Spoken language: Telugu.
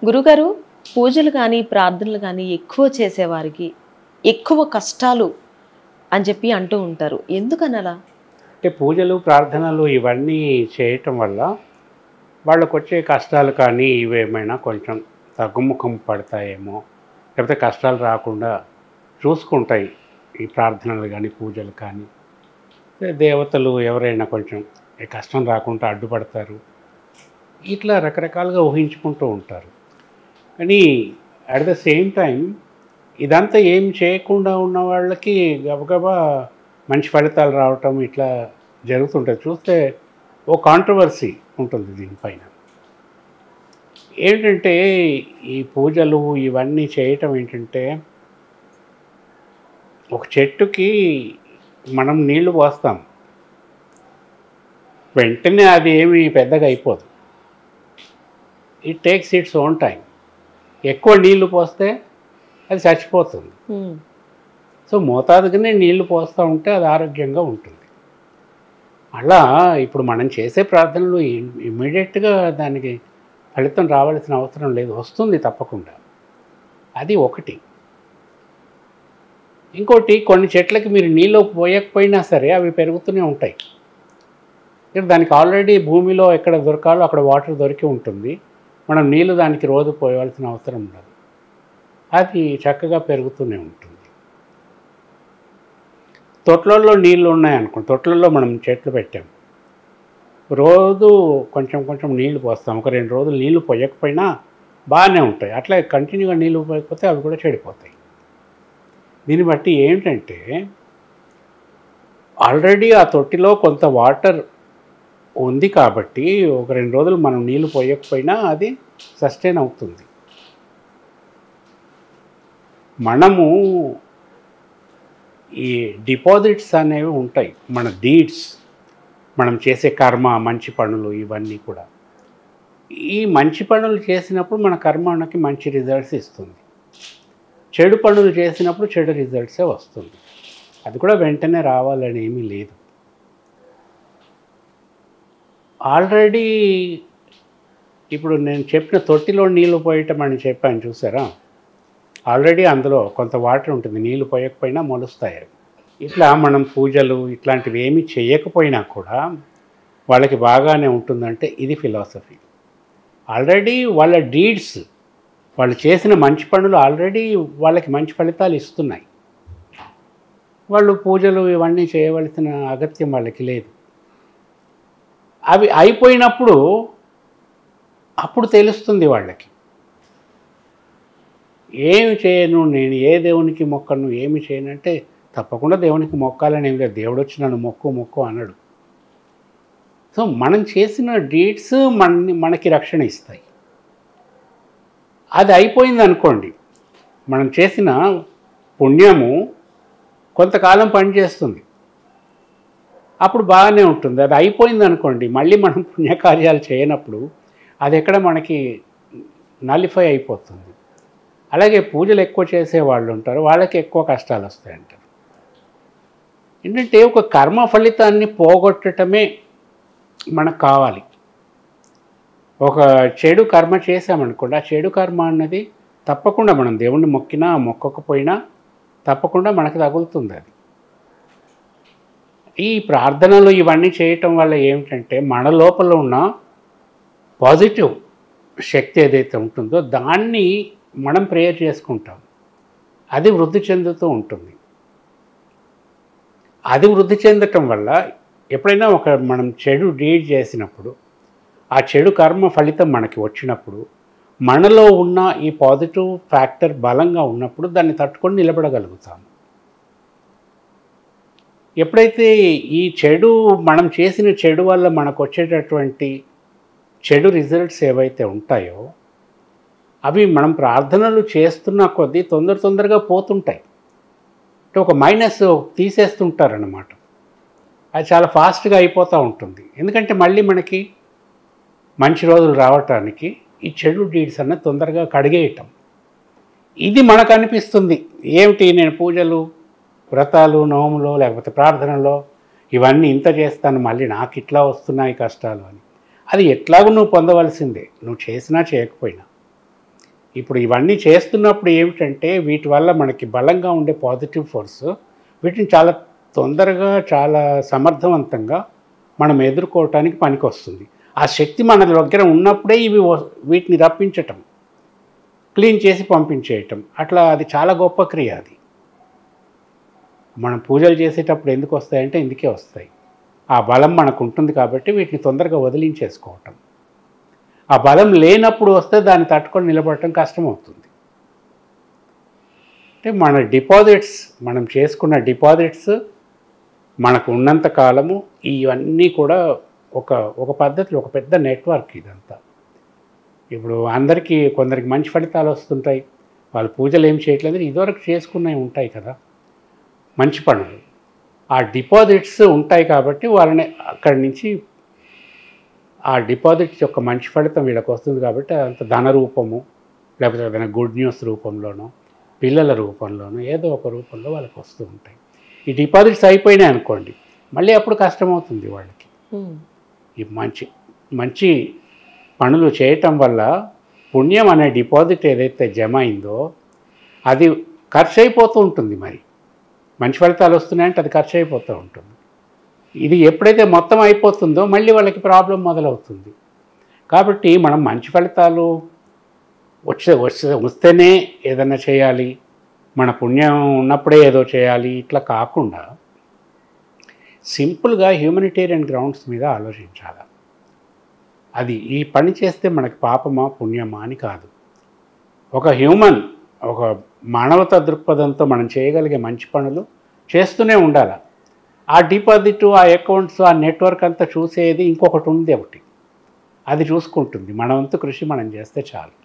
గురుగారు పూజలు కానీ ప్రార్థనలు కానీ ఎక్కువ చేసేవారికి ఎక్కువ కష్టాలు అని చెప్పి అంటూ ఉంటారు ఎందుకనలా అంటే పూజలు ప్రార్థనలు ఇవన్నీ చేయటం వల్ల వాళ్ళకు వచ్చే కష్టాలు కానీ ఇవేమైనా కొంచెం తగ్గుముఖం పడతాయేమో లేకపోతే కష్టాలు రాకుండా చూసుకుంటాయి ఈ ప్రార్థనలు కానీ పూజలు కానీ దేవతలు ఎవరైనా కొంచెం ఈ కష్టం రాకుండా అడ్డుపడతారు ఇట్లా రకరకాలుగా ఊహించుకుంటూ ఉంటారు కానీ అట్ ద సేమ్ టైం ఇదంతా ఏం చేయకుండా ఉన్న వాళ్ళకి గబగబా మంచి ఫలితాలు రావటం ఇట్లా జరుగుతుంటుంది చూస్తే ఓ కాంట్రవర్సీ ఉంటుంది దీనిపైన ఏంటంటే ఈ పూజలు ఇవన్నీ చేయటం ఏంటంటే ఒక చెట్టుకి మనం నీళ్లు పోస్తాం వెంటనే అది ఏమి పెద్దగా అయిపోదు it takes its own time ఎక్కువ నీళ్లు పోస్తే అది చచ్చిపోతుంది ఉమ్, సో మోతాదుగానే నీళ్లు పోస్తూ ఉంటే అది ఆరోగ్యంగా ఉంటుంది అలా ఇప్పుడు మనం చేసే ప్రార్థనలు ఇమ్మీడియట్గా దానికి ఫలితం రావాల్సిన అవసరం లేదు వస్తుంది తప్పకుండా అది ఒకటి ఇంకోటి కొన్ని చెట్లకి మీరు నీళ్ళు పోయకపోయినా సరే అవి పెరుగుతూనే ఉంటాయి ఇక్కడ దానికి ఆల్రెడీ భూమిలో ఎక్కడ దొరకాలో అక్కడ వాటర్ దొరికి ఉంటుంది మనం నీళ్ళు దానికి రోజు పోయవలసిన అవసరం ఉండదు అది చక్కగా పెరుగుతూనే ఉంటుంది తొట్లల్లో నీళ్ళు ఉన్నాయనుకోండి తొట్లల్లో మనం చెట్లు పెట్టాం రోజు కొంచెం కొంచెం నీళ్లు పోస్తాం ఒక రెండు రోజులు నీళ్లు పోయకపోయినా బాగానే ఉంటాయి అట్లా కంటిన్యూగా నీళ్లు పోయకపోతే అవి కూడా చెడిపోతాయి దీన్ని బట్టి ఏంటంటే ఆల్రెడీ ఆ తొట్టిలో కొంత వాటర్ ఉంది కాబట్టి ఒక రెండు రోజులు మనం నీళ్లు పోయకపోయినా అది సస్టైన్ అవుతుంది మనము ఈ డిపాజిట్స్ అనేవి ఉంటాయి మన డీడ్స్ మనం చేసే కర్మ మంచి పనులు ఇవన్నీ కూడా ఈ మంచి పనులు చేసినప్పుడు మన కర్మ మనకి మంచి రిజల్ట్స్ ఇస్తుంది చెడు పనులు చేసినప్పుడు చెడు రిజల్ట్సే వస్తుంది అది కూడా వెంటనే రావాలని ఏమీ లేదు ఆల్రెడీ ఇప్పుడు నేను చెప్పిన తొట్టిలో నీళ్లు పోయటం అని చెప్పాను చూసారా ఆల్రెడీ అందులో కొంత వాటర్ ఉంటుంది నీళ్లు పోయకపోయినా మొలుస్తాయి అవి. ఇట్లా మనం పూజలు ఇట్లాంటివి ఏమీ చేయకపోయినా కూడా వాళ్ళకి బాగానే ఉంటుందంటే ఇది ఫిలాసఫీ ఆల్రెడీ వాళ్ళ డీడ్స్ వాళ్ళు చేసిన మంచి పనులు ఆల్రెడీ వాళ్ళకి మంచి ఫలితాలు ఇస్తున్నాయి వాళ్ళు పూజలు ఇవన్నీ చేయవలసిన అగత్యం వాళ్ళకి లేదు అవి అయిపోయినప్పుడు అప్పుడు తెలుస్తుంది వాళ్ళకి ఏమి చేయను నేను ఏ దేవునికి మొక్కను ఏమి చేయను అంటే తప్పకుండా దేవునికి మొక్కాలని ఏం లేదు దేవుడు వచ్చి నన్ను మొక్కు మొక్కు అన్నాడు సో మనం చేసిన డీడ్స్ మన మనకి రక్షణ ఇస్తాయి అది అయిపోయింది అనుకోండి మనం చేసిన పుణ్యము కొంతకాలం పనిచేస్తుంది అప్పుడు బాగానే ఉంటుంది అది అయిపోయింది అనుకోండి మళ్ళీ మనం పుణ్యకార్యాలు చేయనప్పుడు అది ఎక్కడ మనకి నలిఫై అయిపోతుంది అలాగే పూజలు ఎక్కువ చేసే వాళ్ళు ఉంటారు వాళ్ళకి ఎక్కువ కష్టాలు వస్తాయి అంటారు ఏంటంటే ఒక కర్మ ఫలితాన్ని పోగొట్టడమే మనకు కావాలి ఒక చెడు కర్మ చేసామనుకోండి ఆ చెడు కర్మ అన్నది తప్పకుండా మనం దేవుణ్ణి మొక్కినా మొక్కకపోయినా తప్పకుండా మనకు తగులుతుంది అది ఈ ప్రార్థనలు ఇవన్నీ చేయటం వల్ల ఏమిటంటే మన లోపల ఉన్న పాజిటివ్ శక్తి ఏదైతే ఉంటుందో దాన్ని మనం ప్రేయర్ చేసుకుంటాం అది వృద్ధి చెందుతూ ఉంటుంది అది వృద్ధి చెందటం వల్ల ఎప్పుడైనా ఒక మనం చెడు డీడ్ చేసినప్పుడు ఆ చెడు కర్మ ఫలితం మనకి వచ్చినప్పుడు మనలో ఉన్న ఈ పాజిటివ్ ఫ్యాక్టర్ బలంగా ఉన్నప్పుడు దాన్ని తట్టుకొని నిలబడగలుగుతాము ఎప్పుడైతే ఈ చెడు మనం చేసిన చెడు వల్ల మనకు వచ్చేటటువంటి చెడు రిజల్ట్స్ ఏవైతే ఉంటాయో అవి మనం ప్రార్థనలు చేస్తున్న కొద్దీ తొందర తొందరగా పోతుంటాయి అంటే ఒక మైనస్ తీసేస్తుంటారన్నమాట అది చాలా ఫాస్ట్గా అయిపోతూ ఉంటుంది ఎందుకంటే మళ్ళీ మనకి మంచి రోజులు రావటానికి ఈ చెడు డీడ్స్ అన్న తొందరగా కడిగేయటం ఇది మనకు అనిపిస్తుంది ఏమిటి నేను పూజలు వ్రతాలు నోములు లేకపోతే ప్రార్థనలో ఇవన్నీ ఇంత చేస్తాను మళ్ళీ నాకు ఇట్లా వస్తున్నాయి కష్టాలు అని అది ఎట్లాగూ నువ్వు పొందవలసిందే నువ్వు చేసినా చేయకపోయినా ఇప్పుడు ఇవన్నీ చేస్తున్నప్పుడు ఏమిటంటే వీటి వల్ల మనకి బలంగా ఉండే పాజిటివ్ ఫోర్స్ వీటిని చాలా తొందరగా చాలా సమర్థవంతంగా మనం ఎదుర్కోవటానికి పనికొస్తుంది ఆ శక్తి మన దగ్గర ఉన్నప్పుడే ఇవి వ- వీటిని రప్పించటం క్లీన్ చేసి పంపించేయటం అట్లా అది చాలా గొప్ప క్రియ అది మనం పూజలు చేసేటప్పుడు ఎందుకు వస్తాయంటే ఇందుకే వస్తాయి ఆ బలం మనకు ఉంటుంది కాబట్టి వీటిని తొందరగా వదిలించేసుకోవటం ఆ బలం లేనప్పుడు వస్తే దాన్ని తట్టుకొని నిలబడటం కష్టమవుతుంది అంటే మన డిపాజిట్స్ మనం చేసుకున్న డిపాజిట్స్ మనకు ఉన్నంత కాలము ఇవన్నీ కూడా ఒక ఒక పద్ధతిలో ఒక పెద్ద నెట్వర్క్ ఇదంతా ఇప్పుడు అందరికీ కొందరికి మంచి ఫలితాలు వస్తుంటాయి వాళ్ళు పూజలు ఏం చేయట్లేదు ఇదివరకు చేసుకున్నవి ఉంటాయి కదా మంచి పనులు ఆ డిపాజిట్స్ ఉంటాయి కాబట్టి వాళ్ళని అక్కడి నుంచి ఆ డిపాజిట్స్ యొక్క మంచి ఫలితం వీళ్ళకి వస్తుంది కాబట్టి అదంత ధన రూపము లేకపోతే ఏదైనా గుడ్ న్యూస్ రూపంలోనో పిల్లల రూపంలోనో ఏదో ఒక రూపంలో వాళ్ళకి వస్తూ ఉంటాయి ఈ డిపాజిట్స్ అయిపోయినాయి అనుకోండి మళ్ళీ అప్పుడు కష్టమవుతుంది వాళ్ళకి ఉమ్, ఈ మంచి మంచి పనులు చేయటం వల్ల పుణ్యం అనే డిపాజిట్ ఏదైతే జమ అయిందో అది ఖర్చు అయిపోతూ ఉంటుంది మరి మంచి ఫలితాలు వస్తున్నాయంటే అది ఖర్చు అయిపోతూ ఉంటుంది ఇది ఎప్పుడైతే మొత్తం అయిపోతుందో మళ్ళీ వాళ్ళకి ప్రాబ్లం మొదలవుతుంది కాబట్టి మనం మంచి ఫలితాలు వచ్చే వస్తే వస్తేనే ఏదైనా చేయాలి మన పుణ్యం ఉన్నప్పుడే ఏదో చేయాలి ఇట్లా కాకుండా సింపుల్గా హ్యూమనిటేరియన్ గ్రౌండ్స్ మీద ఆలోచించాలి అది ఈ పని చేస్తే మనకి పాపమా పుణ్యమా అని కాదు ఒక హ్యూమన్ ఒక మానవతా దృక్పథంతో మనం చేయగలిగే మంచి పనులు చేస్తూనే ఉండాలి ఆ డిపాజిట్ ఆ అకౌంట్స్ ఆ నెట్వర్క్ అంతా చూసేది ఇంకొకటి ఉంది ఒకటి అది చూసుకుంటుంది మన వంతు కృషి మనం చేస్తే చాలు